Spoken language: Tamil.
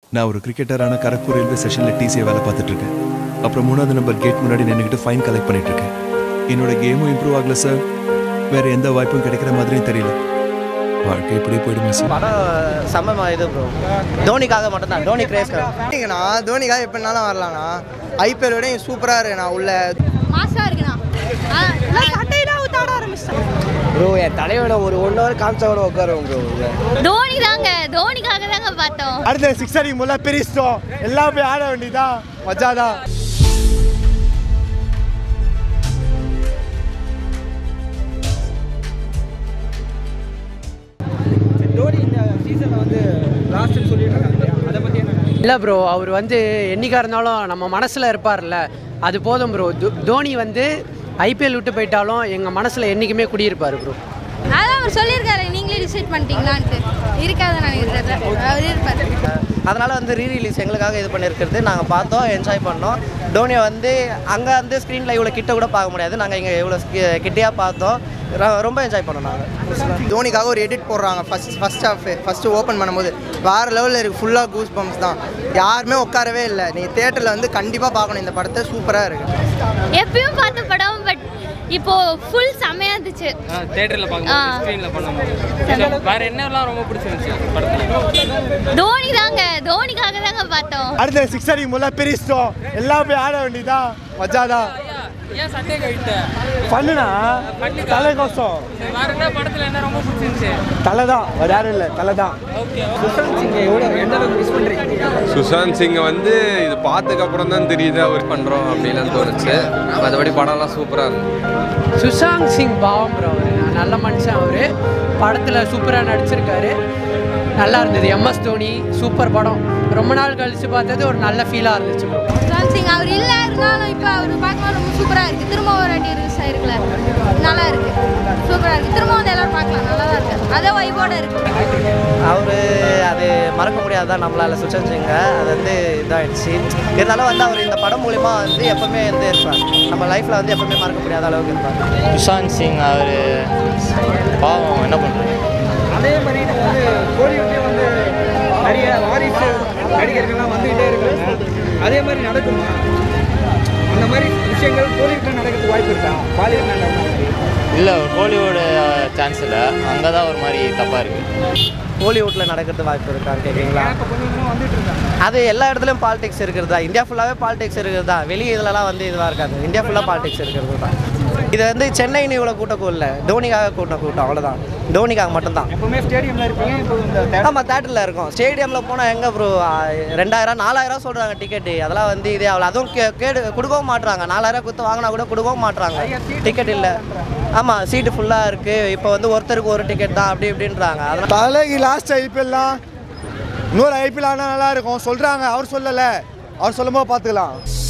நான் ஒரு கிரிக்கெட்டரான கரக்பூர் ரயில்வே ஸ்டேஷனில் டிசியை வேலை பார்த்துட்டு இருக்கேன் அப்புறம் மூணாவது நம்பர் கேட் முன்னாடி நின்றுக்கிட்டு ஃபைன் கலெக்ட் பண்ணிட்டு இருக்கேன் என்னோட கேமும் இம்ப்ரூவ் ஆகல சார் வேற எந்த வாய்ப்பும் கிடைக்கிற மாதிரியும் தெரியல வாழ்க்கை இப்படி போயிடுமா சார் படம் செம்ம இது ப்ரோ தோனிக்காக மட்டும்தான் தோனி கிரேஸ்க்காக தோனிங்கண்ணா தோனிக்காக எப்படினாலும் வரலாண்ணா ஐபிஎல் விட சூப்பராக இருக்குண்ணா உள்ள மாசா இருக்குண்ணா சட்டையெல்லாம் ஊத்தாட ஆரம்பிச்சிட்டேன் ப்ரோ என் தலையோட ஒரு ஒன் ஹவர் காமிச்சோட உட்காருவோம் ப்ரோ தோனி தாங்க தோனிக்காக தாங்க பார்த்தோம் அடுத்த சிக்ஸ் அடிக்கும் போல பிரிச்சிட்டோம் எல்லாம் போய் ஆட வேண்டியதா மஜாதான் இல்லை ப்ரோ அவர் வந்து என்னைக்கா இருந்தாலும் நம்ம மனசில் இருப்பார்ல அது போதும் ப்ரோ தோனி வந்து ஐபிஎல் விட்டு போயிட்டாலும் எங்கள் மனசில் என்றைக்குமே குடியிருப்பார் ப்ரோ அதான் அவர் சொல்லியிருக்காரு நீங்களே டிசைட் பண்ணிட்டீங்களான்ட்டு இருக்காது நினைக்கிறது அவர் இருப்பார் அதனால் வந்து ரீ ரிலீஸ் எங்களுக்காக இது பண்ணியிருக்கிறது நாங்கள் பார்த்தோம் என்ஜாய் பண்ணோம் தோனியை வந்து அங்கே வந்து ஸ்க்ரீனில் இவ்வளோ கிட்ட கூட பார்க்க முடியாது நாங்கள் இங்கே இவ்வளோ கிட்டையாக பார்த்தோம் ர- ரொம்ப என்ஜாய் பண்ணோம் நாங்கள் தோனிக்காக ஒரு எடிட் போடுறாங்க first first half first open பண்ணும்போது வேறு லெவலில் இருக்குது ஃபுல்லாக கூஸ் பம்ப்ஸ் தான் யாருமே உட்காரவே இல்லை நீங்கள் தேட்டரில் வந்து கண்டிப்பாக பார்க்கணும் இந்த படத்தை சூப்பராக இருக்குது எப்பயும் பார்த்த படம் பட் இப்போ ஃபுல் செமையா இருந்துச்சு தேட்டரில் ஆ. பார்க்கும்போது ஸ்க்ரீனில் பண்ணும்போது வேற என்னெல்லாம் ரொம்ப பிடிச்சிருந்துச்சு படத்தில் தோனி தாங்க தோனிக்காக தாங்க பார்த்தோம் அடுத்த சிக்ஸ் அடிக்கும் போல பிரிச்சிட்டோம் எல்லாம் போய் ஆட வேண்டியதா மஜாதான் ஏன் சட்டையை கழித்த பண்ணுனா தலை கோசம் வேற என்ன படத்தில் என்ன ரொம்ப பிடிச்சிருந்துச்சு தலை தான் வேற யாரும் இல்லை தலை தான் ஓகே சுஷாந்த் சிங்கை வந்து இது பார்த்ததுக்கு அப்புறம் தான் தெரியுது அவர் பண்ணுறோம் அப்படின்னு தோணுச்சு மற்றபடி படம்லாம் சூப்பராக இருந்துச்சு சுஷாந்த் சிங் பாவம் ப்ரோ அவர் நல்ல மனுஷன் அவர் படத்தில் சூப்பராக நடிச்சிருக்காரு நல்லா இருந்தது எம்எஸ் தோனி சூப்பர் படம் ரொம்ப நாள் கழிச்சு பார்த்தது ஒரு நல்ல ஃபீலாக இருந்துச்சு ப்ரோ சுஷாந்த் சிங் அவர் இல்லை இருந்தாலும் இப்போ அவர் பார்க்கும்போது ரொம்ப சூப்பராக இருக்குது திரும்ப ஒரு வாட்டி ரிலீஸ் ஆயிருக்குல்ல நல்லா இருக்கு சூப்பராக இருக்குது திரும்ப வந்து எல்லாரும் பார்க்கலாம் நல்லா தான் இருக்குது அதே வைபோட இருக்குது அவர் அது மறக்க முடியாதான் நம்மளால் சுஷாந்த் சிங்க அது வந்து இதாகிடுச்சு இருந்தாலும் வந்து அவர் இந்த படம் மூலிமா வந்து எப்பவுமே வந்து இருப்பார் நம்ம லைஃப்பில் வந்து எப்பவுமே மறக்க முடியாத அளவுக்கு இருப்பார் சுஷாந்த் சிங் அவர் பாவம் என்ன பண்ணுறது அதே மாதிரி நம்ம வந்து கோலிவுட்லேயே வந்து நிறைய வாரிசு நடிகர்கள்லாம் வந்துகிட்டே இருக்காங்க அதே மாதிரி நடக்குமா அந்த மாதிரி விஷயங்கள் கோலிவுட்டில் நடக்கிறதுக்கு வாய்ப்பு இருக்கா பாலிவுட் நடக்கிற மாதிரி இல்லை கோலிவுட் சான்ஸ் இல்லை அங்கே தான் ஒரு மாதிரி தப்பாக இருக்குது ஹாலிவுட்டில் நடக்கிறது வாய்ப்பு இருக்கான்னு கேட்குறீங்களா இப்போ கொஞ்சம் கொஞ்சமாக வந்துட்டு இருக்காங்க அது எல்லா இடத்துலையும் பாலிடிக்ஸ் இருக்கிறது தான் இந்தியா ஃபுல்லாகவே பாலிடிக்ஸ் இருக்கிறது தான் வெளியே இதுலலாம் வந்து இதுவாக இருக்காது இந்தியா ஃபுல்லாக பாலிடிக்ஸ் இருக்கிறது தான் இது வந்து சென்னைன்னு இவ்வளோ கூட்டம் கூடல தோனிக்காக கூட்டம் கூட்டம் அவ்வளோதான் தோனிக்காக மட்டும்தான் எப்பவுமே ஸ்டேடியமில் இருப்பீங்க இப்போ இந்த theatre- ஆமாம் தேட்டரில் இருக்கும் ஸ்டேடியமில் போனால் எங்கே ப்ரோ ரெண்டாயிரம் நாலாயிரம் சொல்கிறாங்க டிக்கெட்டு அதெல்லாம் வந்து இதே அவ்வளோ அதுவும் கே கேடு கொடுக்கவும் மாட்றாங்க நாலாயிரம் கொடுத்து வாங்கினா கூட கொடுக்கவும் மாட்றாங்க டிக்கெட் இல்லை ஆமாம் சீட்டு ஃபுல்லாக இருக்குது இப்போ வந்து ஒருத்தருக்கு ஒரு டிக்கெட் தான் அப்படி இப்படின்றாங்க அதனால் தலைக்கு லாஸ்ட் ஐபிஎல்லாம் இன்னொரு ஐபிஎல் ஆனால் நல்லா இருக்கும் சொல்கிறாங்க அவர் சொல்லலை அவர் சொல்லும்போது பார்த்துக்கலாம்